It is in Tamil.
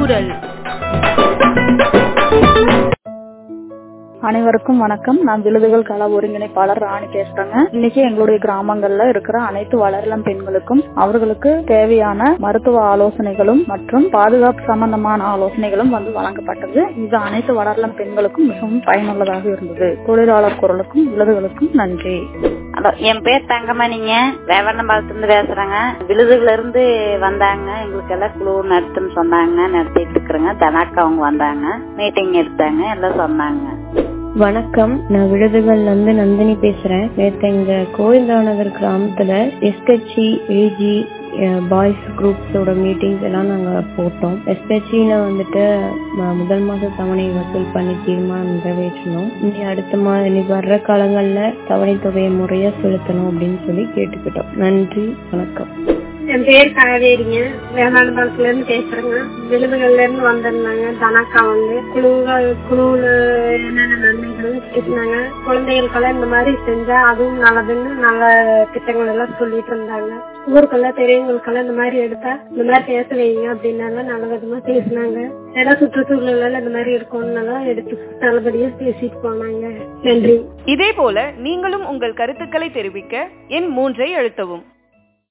குரல் அனைவருக்கும் வணக்கம் நான் விழுதுகள் கள ஒருங்கிணைப்பாளர் ராணி பேசுறேங்க இன்னைக்கு எங்களுடைய கிராமங்கள்ல இருக்கிற அனைத்து வளரிளம் பெண்களுக்கும் அவர்களுக்கு தேவையான மருத்துவ ஆலோசனைகளும் மற்றும் பாதுகாப்பு சம்பந்தமான ஆலோசனைகளும் வந்து வழங்கப்பட்டது இது அனைத்து வளரிளம் பெண்களுக்கும் மிகவும் பயனுள்ளதாக இருந்தது தொழிலாளர் குரலுக்கும் விழுதுகளுக்கும் நன்றி ஹலோ என் பேர் தங்கமணிங்க வேவண்ணம்பாளத்துல இருந்து பேசுறேங்க விழுதுல இருந்து வந்தாங்க எங்களுக்கு எல்லாம் குழு நடத்துன்னு சொன்னாங்க நடத்திட்டு இருக்கிறேங்க தனாக்கா அவங்க வந்தாங்க மீட்டிங் எடுத்தாங்க எல்லாம் சொன்னாங்க வணக்கம் நான் விழுதுகள்ல இருந்து நந்தினி பேசுறேன் நேத்து எங்க கோவிந்தாநகர் கிராமத்துல எஸ்கட்சி ஏஜி பாய்ஸ் குரூப்ஸோட மீட்டிங்ஸ் எல்லாம் நாங்க போட்டோம் எஸ்கட்சியில வந்துட்டு ம- முதல் மாத தவணை வசூல் பண்ணி தீர்மானம் நிறைவேற்றணும் இனி அடுத்த மா இனி வர்ற காலங்கள்ல தவணை தொகையை முறையா செலுத்தணும் அப்படின்னு சொல்லி கேட்டுக்கிட்டோம் நன்றி வணக்கம் என் பேர் காவேரிங்க வேதாந்தபாளத்துல இருந்து பேசுறேங்க விழுதுகள்ல இருந்து வந்திருந்தாங்க தனாக்கா வந்து குழுவுகள் குழுவுல என்னென்ன நன்மைகள் பேசினாங்க குழந்தைகளுக்கெல்லாம் இந்த மாதிரி செஞ்சா அதுவும் நல்லதுன்னு நல்ல திட்டங்கள் எல்லாம் சொல்லிட்டு இருந்தாங்க ஊருக்கெல்லாம் பெரியவங்களுக்கெல்லாம் இந்த மாதிரி எடுத்தா இந்த மாதிரி பேச வைங்க அப்படின்னாங்க நல்ல விதமா பேசினாங்க ஏதாவது சுற்றுச்சூழல் இந்த மாதிரி இருக்கும்னாலும் எடுத்து நல்லபடியா பேசிட்டு போனாங்க நன்றி இதே போல நீங்களும் உங்கள் கருத்துக்களை தெரிவிக்க எண் மூன்றை அழுத்தவும்